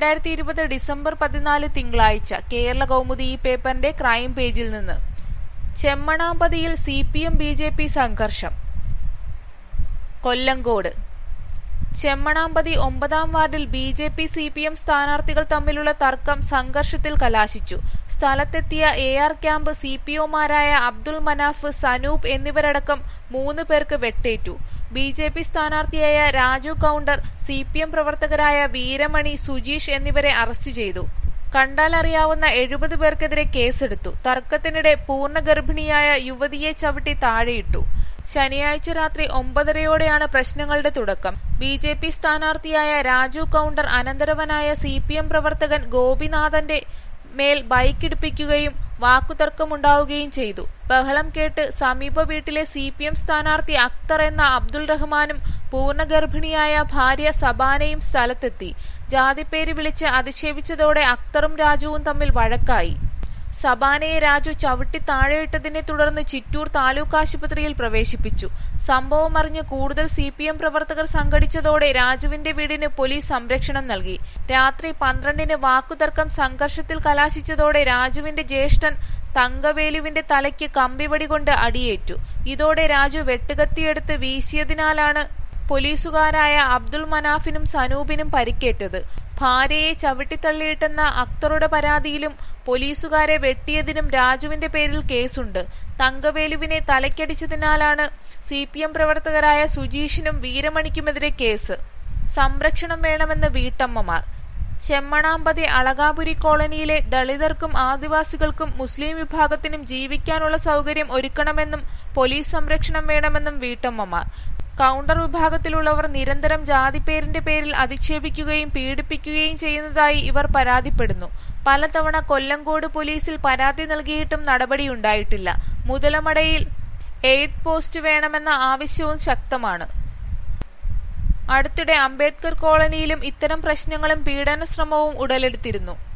രണ്ടായിരത്തി ഇരുപത് ഡിസംബർ പതിനാല് തിങ്കളാഴ്ച കേരള കൗമുദി ഈ പേപ്പറിന്റെ ക്രൈം പേജിൽ നിന്ന് ചെമ്മണാമ്പതിയിൽ C P M B J P സംഘർഷം കൊല്ലങ്കോട് ചെമ്മണാമ്പതി ഒമ്പതാം വാർഡിൽ B J P C P M സ്ഥാനാർത്ഥികൾ തമ്മിലുള്ള തർക്കം സംഘർഷത്തിൽ കലാശിച്ചു സ്ഥലത്തെത്തിയ A R camp C P ഒമാരായ അബ്ദുൾ മനാഫ് സനൂപ് എന്നിവരടക്കം മൂന്ന് പേർക്ക് വെട്ടേറ്റു ബി ജെ പി സ്ഥാനാർത്ഥിയായ Raju Gounder C P M പ്രവർത്തകരായ വീരമണി സുജീഷ് എന്നിവരെ അറസ്റ്റ് ചെയ്തു കണ്ടാലറിയാവുന്ന എഴുപത് പേർക്കെതിരെ കേസെടുത്തു തർക്കത്തിനിടെ പൂർണ്ണ ഗർഭിണിയായ യുവതിയെ ചവിട്ടി താഴെയിട്ടു ശനിയാഴ്ച രാത്രി ഒമ്പതരയോടെയാണ് പ്രശ്നങ്ങളുടെ തുടക്കം ബി ജെ പി സ്ഥാനാർത്ഥിയായ രാജു കൗണ്ടർ അനന്തരവനായ സി പി എം പ്രവർത്തകൻ ഗോപിനാഥന്റെ മേൽ ബൈക്കിടിപ്പിക്കുകയും വാക്കുതർക്കമുണ്ടാവുകയും ചെയ്തു ബഹളം കേട്ട് സമീപ വീട്ടിലെ സി പി എം സ്ഥാനാർത്ഥി അക്തർ എന്ന അബ്ദുൾ റഹ്മാനും പൂർണ്ണഗർഭിണിയായ ഭാര്യ സബാനയും സ്ഥലത്തെത്തി ജാതിപ്പേര് വിളിച്ച് അധിക്ഷേപിച്ചതോടെ അക്തറും രാജുവും തമ്മിൽ വഴക്കായി സബാനയെ രാജു ചവിട്ടി താഴെയിട്ടതിനെ തുടർന്ന് ചിറ്റൂർ താലൂക്ക് ആശുപത്രിയിൽ പ്രവേശിപ്പിച്ചു സംഭവം അറിഞ്ഞ് കൂടുതൽ സി പി എം പ്രവർത്തകർ സംഘടിച്ചതോടെ രാജുവിന്റെ വീടിന് പോലീസ് സംരക്ഷണം നൽകി രാത്രി പന്ത്രണ്ടിന് വാക്കുതർക്കം സംഘർഷത്തിൽ കലാശിച്ചതോടെ രാജുവിന്റെ ജ്യേഷ്ഠൻ തങ്കവേലുവിന്റെ തലയ്ക്ക് കമ്പിവടി കൊണ്ട് അടിയേറ്റു ഇതോടെ രാജു വെട്ടുകത്തിയെടുത്ത് വീശിയതിനാലാണ് പോലീസുകാരായ അബ്ദുൾ മനാഫിനും സനൂപിനും പരിക്കേറ്റത് ഭാര്യയെ ചവിട്ടിത്തള്ളിയിട്ടെന്ന അക്തറുടെ പരാതിയിലും പോലീസുകാരെ വെട്ടിയതിനും രാജുവിന്റെ പേരിൽ കേസുണ്ട് തങ്കവേലുവിനെ തലയ്ക്കടിച്ചതിനാലാണ് സി പി എം പ്രവർത്തകരായ സുജീഷിനും വീരമണിക്കുമെതിരെ കേസ് സംരക്ഷണം വേണമെന്ന് വീട്ടമ്മമാർ ചെമ്മണാമ്പതി അളകാപുരി കോളനിയിലെ ദളിതർക്കും ആദിവാസികൾക്കും മുസ്ലിം വിഭാഗത്തിനും ജീവിക്കാനുള്ള സൗകര്യം ഒരുക്കണമെന്നും പോലീസ് സംരക്ഷണം വേണമെന്നും വീട്ടമ്മമാർ കൗണ്ടർ വിഭാഗത്തിലുള്ളവർ നിരന്തരം ജാതിപ്പേരിന്റെ പേരിൽ അധിക്ഷേപിക്കുകയും പീഡിപ്പിക്കുകയും ചെയ്യുന്നതായി ഇവർ പരാതിപ്പെടുന്നു പലതവണ കൊല്ലങ്കോട് പോലീസിൽ പരാതി നൽകിയിട്ടും നടപടിയുണ്ടായിട്ടില്ല മുതലമടയിൽ എയ്ഡ് പോസ്റ്റ് വേണമെന്ന ആവശ്യവും ശക്തമാണ് അടുത്തിടെ അംബേദ്കർ കോളനിയിലും ഇത്തരം പ്രശ്നങ്ങളും പീഡന ശ്രമവും ഉടലെടുത്തിരുന്നു